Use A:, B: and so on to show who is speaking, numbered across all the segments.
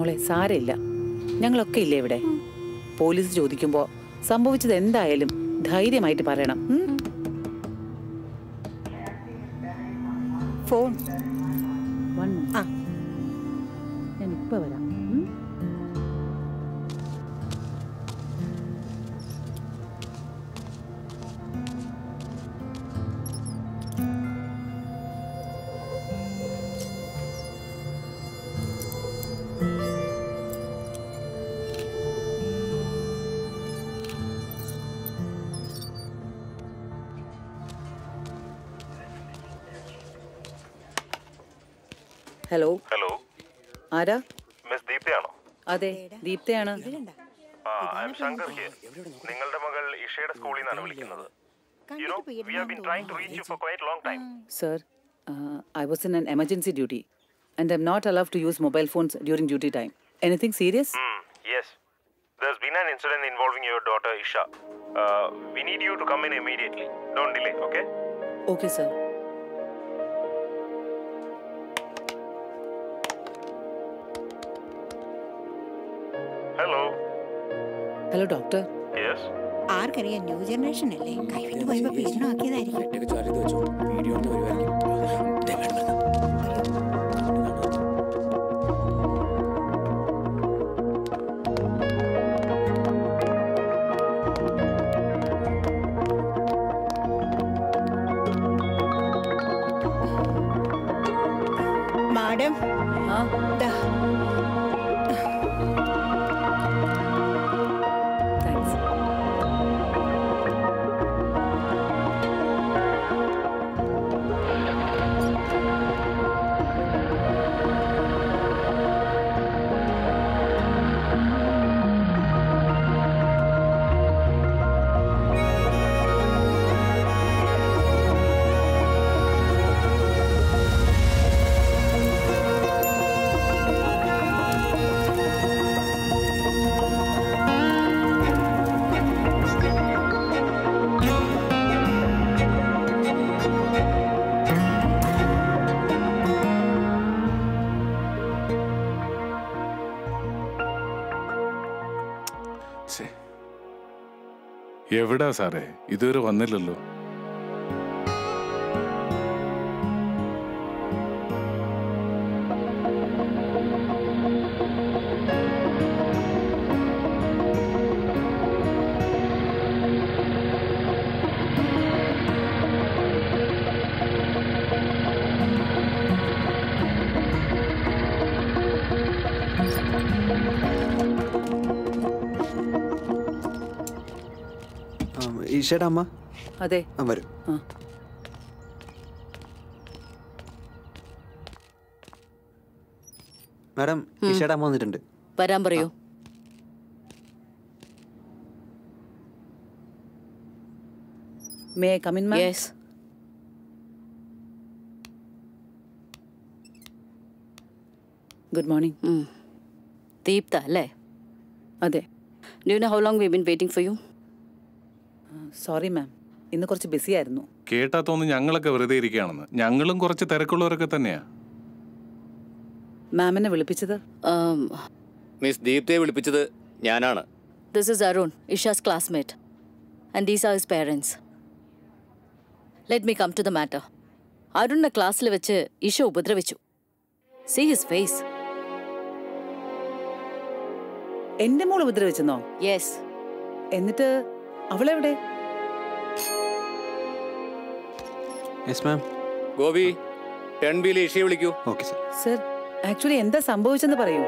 A: മോളെ സാരമില്ല ഞങ്ങളൊക്കെ ഇല്ലേ ഇവിടെ പോലീസ് ചോദിക്കുമ്പോ സംഭവിച്ചത് എന്തായാലും ധൈര്യമായിട്ട് പറയണം ഉം?
B: Phone
A: One minute.
B: ആ.
A: ഞാൻ ഇപ്പൊ വരാം ഉം? ഹലോ
C: ഹലോ
A: ആരാ
C: മിസ് ദീപ്തയാണോ
A: അതെ ദീപ്തയാണ്
C: ആ ഐ എം ശങ്കർ ഹിയർ നിങ്ങളുടെ മകൾ ഇഷയുടെ സ്കൂളിൽ നിന്നാണ് വിളിക്കുന്നത് you know we have been trying to reach you for quite long time
A: Sir, uh, I was in an emergency duty and I'm not allowed to use mobile phones during duty time. Anything serious?
C: Yes there's been an incident involving your daughter Isha. Uh, we need you to come in immediately. Don't delay, okay?
A: Okay, sir.
C: Hello.
A: Hello, doctor.
C: Yes.
B: ആർക്കറിയാം new generation അല്ലേ കൈവിട്ട് പോയപ്പോ പീഡനമാക്കിയതായിരിക്കും
D: ഒറ്റയ്ക്ക് ചാരി ഇത് വെച്ചോ video ഒന്ന് വരുമായിരിക്കും ദേ വേണ്ട, വേണ്ട.
B: മാഡം
A: Ah,
B: ദാ,
A: thanks.
E: ശ്ശേ. എവിടാ സാറേ ഇതുവരെ വന്നില്ലല്ലോ
F: ആ, ഈശയുടെ അമ്മ
A: അതെ
F: ആ വരും
A: ആ.
F: മാഡം ഈശയുടെ അമ്മ വന്നിട്ടുണ്ട്
G: വരാൻ പറയൂ
A: may I come in ma'am
G: yes
A: good morning
G: Deeptha അല്ലേ
A: അതെ
G: do know how long we been waiting for you
A: sorry ma'am ഇന്ന് കുറച്ച് ബിസി ആയിരുന്നു
E: കേട്ടാ തോന്നുന്നു ഞങ്ങളൊക്കെ വെറുതെ ഇരിക്കുകയാണെന്ന് ഞങ്ങളും കുറച്ച് തിരക്കുള്ളവരൊക്കെ തന്നെയാ
A: മാമിനെ വിളിപ്പിച്ചത്
D: മിസ് ദീപ്തയെ വിളിപ്പിച്ചത് ഞാനാണ്
G: this is Arun Isha's classmate and these are his parents let me come to the matter അരുണിനെ ക്ലാസ്സിൽ വെച്ച് ഇഷ ഉപദ്രവിച്ചു സി ഹിസ് ഫേസ്
A: എന്റെ മോൾ ഉപദ്രവിച്ചെന്നോ
G: യെസ്
A: എന്നിട്ട് അവളെവിടെ
F: യെസ് മാം
D: ഗോപി ടെൻ ബിയിൽ ഇഷയെ വിളിക്കൂ
F: ഓക്കെ സർ
A: സർ ആക്ച്വലി എന്താ സംഭവിച്ചെന്ന് പറയൂ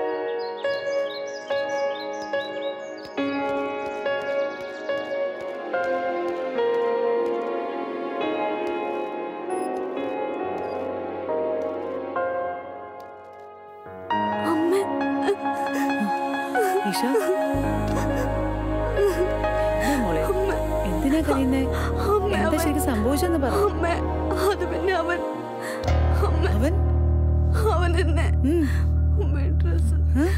A: ഇഷ എന്താ മോളെ എന്തിനാ കരയുന്നേ എന്താ ശരിക്കും സംഭവിച്ചെന്ന് പറ
H: അമ്മ അത് പിന്നെ അവൻ അമ്മ
A: അവൻ
H: അവൻ എന്നെ
A: ഉം.
H: അമ്മ ഡ്രസ്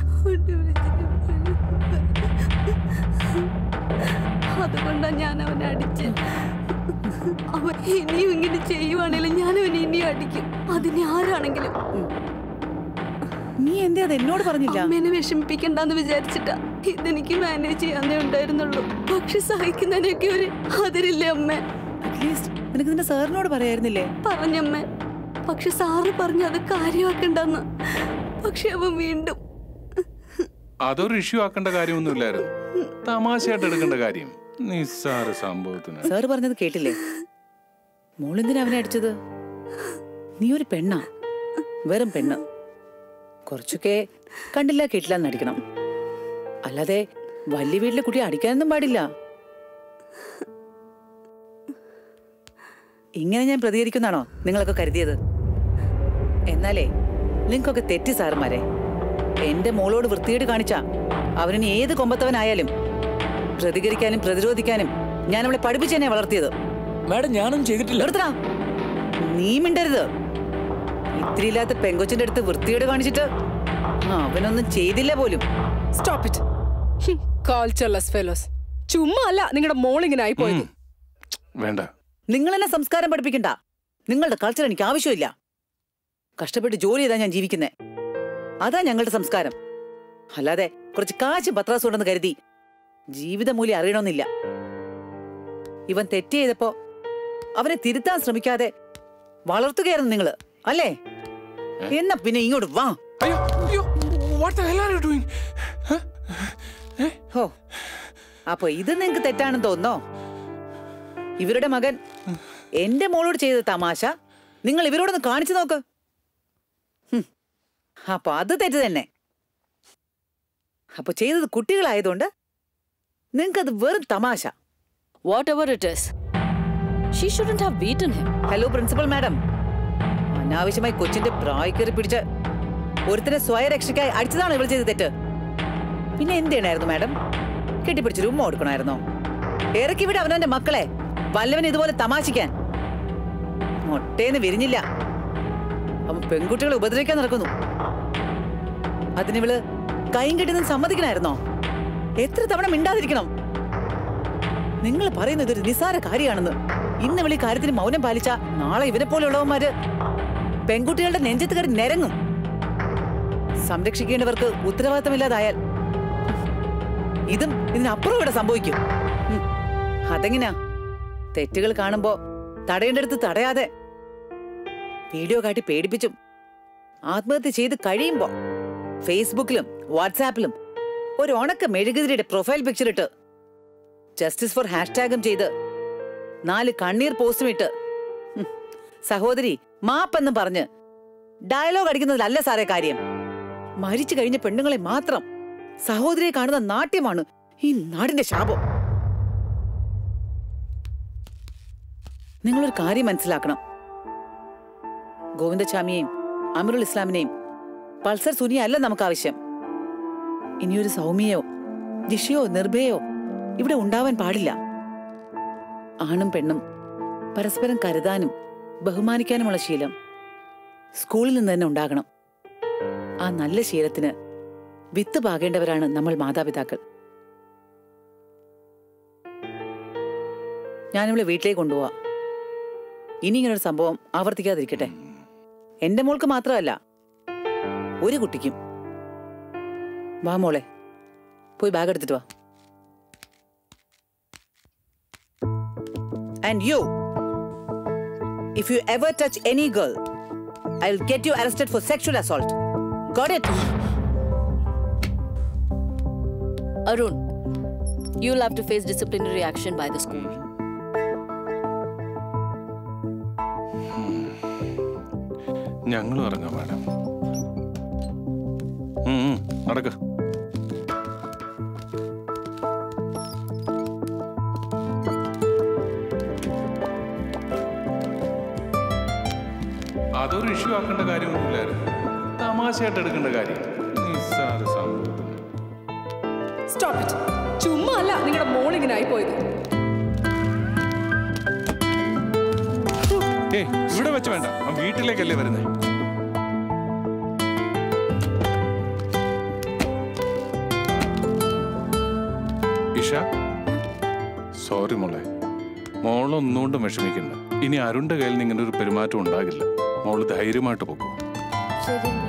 H: അതുകൊണ്ടാ ഞാൻ അവനെ അടിച്ച് അവൻ ഇനിയും ഇങ്ങനെ ചെയ്യുവാണെങ്കിലും ഞാൻ അവനെ ഇനിയും അടിക്കും അതിനെ ആരാണെങ്കിലും
A: നീ എന്തേ അത് എന്നോട് പറഞ്ഞില്ല
H: അമ്മേനെ വിഷമിപ്പിക്കണ്ടെന്ന് വിചാരിച്ചിട്ടാ ഇതെനിക്ക് മാനേജ് ചെയ്യാന്നേ ഉണ്ടായിരുന്നുള്ളൂ പക്ഷെ സഹിക്കുന്നതിനൊക്കെ ഒരു അതിരില്ലേ അമ്മ
A: അറ്റ്ലീസ്റ്റ് നിനക്ക് നിന്റെ സാറിനോട് പറയായിരുന്നില്ലേ
H: പറഞ്ഞമ്മേ പക്ഷെ സാറ് പറഞ്ഞു അത് കാര്യമാക്കണ്ടെന്ന് പക്ഷെ അവൻ വീണ്ടും
E: അതൊരു ഇഷ്യൂ ആക്കേണ്ട കാര്യമൊന്നുമില്ലായിരുന്നു തമാശയായിട്ട് എടുക്കേണ്ട കാര്യം നിസ്സാര സംഭവത്തിന്
A: സാറ് പറഞ്ഞത് കേട്ടില്ലേ മോളെന്തിനാ അവനെ അടിച്ചത് നീ ഒരു പെണ്ണാ വെറും പെണ്ണ് കുറച്ചൊക്കെ കണ്ടില്ല കേട്ടില്ല എന്നടിക്കണം അല്ലാതെ വലിയ വീട്ടിലെ കുട്ടിയെ അടിക്കാനൊന്നും പാടില്ല ഇങ്ങനെ ഞാൻ പ്രതികരിക്കുന്നാണോ നിങ്ങളൊക്കെ കരുതിയത് എന്നാലേ നിങ്ങൾക്കൊക്കെ തെറ്റി സാറുമാരെ എന്റെ മോളോട് വൃത്തികേട് കാണിച്ച അവനിനി ഏത് കൊമ്പത്തവനായാലും പ്രതികരിക്കാനും പ്രതിരോധിക്കാനും ഞാൻ അവളെ പഠിപ്പിച്ചു തന്നെ വളർത്തിയത്
D: മാഡം ഞാനൊന്നും ചെയ്തിട്ടില്ല
A: നിർത്തടാ നീ മിണ്ടരുത് ഇത്തിരി ഇല്ലാത്ത പെങ്കൊച്ചിന്റെ അടുത്ത് വൃത്തിയോട് കാണിച്ചിട്ട് അവനൊന്നും ചെയ്തില്ല പോലും
I: സ്റ്റോപ്പ് ഇറ്റ് കാൾച്ചർലെസ് ഫെലോസ് ചുമ്മാ അല്ല നിങ്ങളുടെ മോളിങ്ങനെ ആയി പോയത്
E: വേണ്ട
A: നിങ്ങൾ എന്നെ സംസ്കാരം പഠിപ്പിക്കണ്ട നിങ്ങളുടെ കൾച്ചർ എനിക്ക് ആവശ്യമില്ല കഷ്ടപ്പെട്ട് ജോലി ചെയ്താ ഞാൻ ജീവിക്കുന്നേ അതാ ഞങ്ങളുടെ സംസ്കാരം അല്ലാതെ കുറച്ച് കാശ് പത്രാസും ഉണ്ടെന്ന് കരുതി ജീവിതമൂല്യം അറിയണമെന്നില്ല ഇവൻ തെറ്റ് ചെയ്തപ്പോ അവനെ തിരുത്താൻ ശ്രമിക്കാതെ വളർത്തുകയായിരുന്നു നിങ്ങള് അല്ലേ എന്നാ പിന്നെ ഇങ്ങോട്ട് വാ
E: അയ്യോ അയ്യോ what the hell are you doing
A: ഹോ അപ്പൊ ഇത് നിങ്ങക്ക് തെറ്റാണെന്ന് തോന്നോ ഇവരുടെ മകൻ എന്റെ മോളോട് ചെയ്ത തമാശ നിങ്ങൾ ഇവരോടൊന്ന് കാണിച്ചു നോക്ക് ഹും. അപ്പൊ അത് തെറ്റ് തന്നെ അപ്പൊ ചെയ്തത് കുട്ടികളായതുകൊണ്ട് നിങ്ങൾക്കത് വെറും തമാശ
G: whatever it is she shouldn't have beaten him
A: hello principal madam അനാവശ്യമായി കൊച്ചിന്റെ പ്രായക്കറി പിടിച്ച് ഒരുത്തനെ സ്വയരക്ഷയ്ക്കായി അടിച്ചതാണ് ഇവൾ ചെയ്ത തെറ്റ് പിന്നെ എന്ത് ചെയ്യണായിരുന്നു മാഡം കെട്ടിപ്പിടിച്ചൊരു ഉമ്മ കൊടുക്കണമായിരുന്നോ ഇറക്കി വിട അവനവന്റെ മക്കളെ വല്ലവൻ ഇതുപോലെ തമാശിക്കാൻ മൊട്ടേന്ന് വിരിഞ്ഞില്ല അവൻ പെൺകുട്ടികളെ ഉപദ്രവിക്കാൻ നടക്കുന്നു അതിനിവള് കൈയും കെട്ടുന്ന സമ്മതിക്കണായിരുന്നോ എത്ര തവണ മിണ്ടാതിരിക്കണം നിങ്ങൾ പറയുന്നത് ഒരു നിസ്സാര കാര്യമാണെന്ന് ഇന്ന് വിളി കാര്യത്തിന് മൗനം പാലിച്ച നാളെ ഇവനെ പോലെയുള്ളവന്മാര് പെൺകുട്ടികളുടെ നെഞ്ചത്ത് കയറി നിരങ്ങും സംരക്ഷിക്കേണ്ടവർക്ക് ഉത്തരവാദിത്തമില്ലാതായാൽ ഇതും ഇതിനപ്പുറം ഇവിടെ സംഭവിക്കും ഉം. അതെങ്ങനെയാ തെറ്റുകൾ കാണുമ്പോ തടയേണ്ടടുത്ത് തടയാതെ വീഡിയോ കാട്ടി പേടിപ്പിച്ചും ആത്മഹത്യ ചെയ്ത് കഴിയുമ്പോ ഫേസ്ബുക്കിലും വാട്സാപ്പിലും ഒരു ഉണക്ക മെഴുകുതിരിയുടെ പ്രൊഫൈൽ പിക്ചർ ഇട്ട് ജസ്റ്റിസ് ഫോർ ഹാഷ്ടാഗും ചെയ്ത് നാല് കണ്ണീർ പോസ്റ്റും ഇട്ട് ഹും, സഹോദരി മാപ്പെന്നും പറഞ്ഞ് ഡയലോഗ് അടിക്കുന്നതിലല്ല സാറേ കാര്യം മരിച്ചു കഴിഞ്ഞ പെണ്ണുങ്ങളെ മാത്രം സഹോദരിയെ കാണുന്ന നാട്യമാണ് ഈ നാടിന്റെ ശാപം നിങ്ങളൊരു കാര്യം മനസ്സിലാക്കണം ഗോവിന്ദസ്വാമിയെയും അമറുൽ ഇസ്ലാമിനെയും പൾസർ സുനിയ അല്ല നമുക്ക് ആവശ്യം ഇനിയൊരു സൗമ്യയോ ജിഷയോ നിർഭയോ ഇവിടെ ഉണ്ടാവാൻ പാടില്ല ആണും പെണ്ണും പരസ്പരം കരുതാനും ബഹുമാനിക്കാനുമുള്ള ശീലം സ്കൂളിൽ നിന്ന് തന്നെ ഉണ്ടാകണം ആ നല്ല ശീലത്തിന് വിത്ത് പാകേണ്ടവരാണ് നമ്മൾ മാതാപിതാക്കൾ ഞാനിവളെ വീട്ടിലേക്ക് കൊണ്ടുപോവാ ഇനി ഇങ്ങനൊരു സംഭവം ആവർത്തിക്കാതിരിക്കട്ടെ എന്റെ മോൾക്ക് മാത്രമല്ല ഒരു കുട്ടിക്കും വാ മോളെ പോയി ബാഗ് എടുത്തിട്ട് വാ And you, if you ever touch any girl, I'll get you arrested for sexual assault. Got it?
G: Arun, you'll have to face disciplinary action by the school.
E: ഞങ്ങളും ഇറങ്ങാം മാഡം ഉം, ഉം, നടക്ക് അതൊരു ഇഷ്യൂ ആക്കേണ്ട കാര്യമൊന്നുമില്ലായിരുന്നു തമാശയായിട്ട് എടുക്കേണ്ട കാര്യം നിസ്സാര സംഭവത്തിന്
I: സ്റ്റോപ്പ് ഇറ്റ് ചുമ്മാ അല്ല നിങ്ങളുടെ മോളിങ്ങനെ ആയി പോയത്
E: ഏയ് ഇവിടെ വെച്ച് വേണ്ട അവൻ വീട്ടിലേക്കല്ലേ വരുന്നേ ഇഷ സോറി മോളെ മോളൊന്നുകൊണ്ടും വിഷമിക്കണ്ട ഇനി അരുണിന്റെ കയ്യിൽ നിന്ന് ഇങ്ങനെ ഒരു പെരുമാറ്റം ഉണ്ടാകില്ല മോള് ധൈര്യമായിട്ട് പോകും
H: ശരി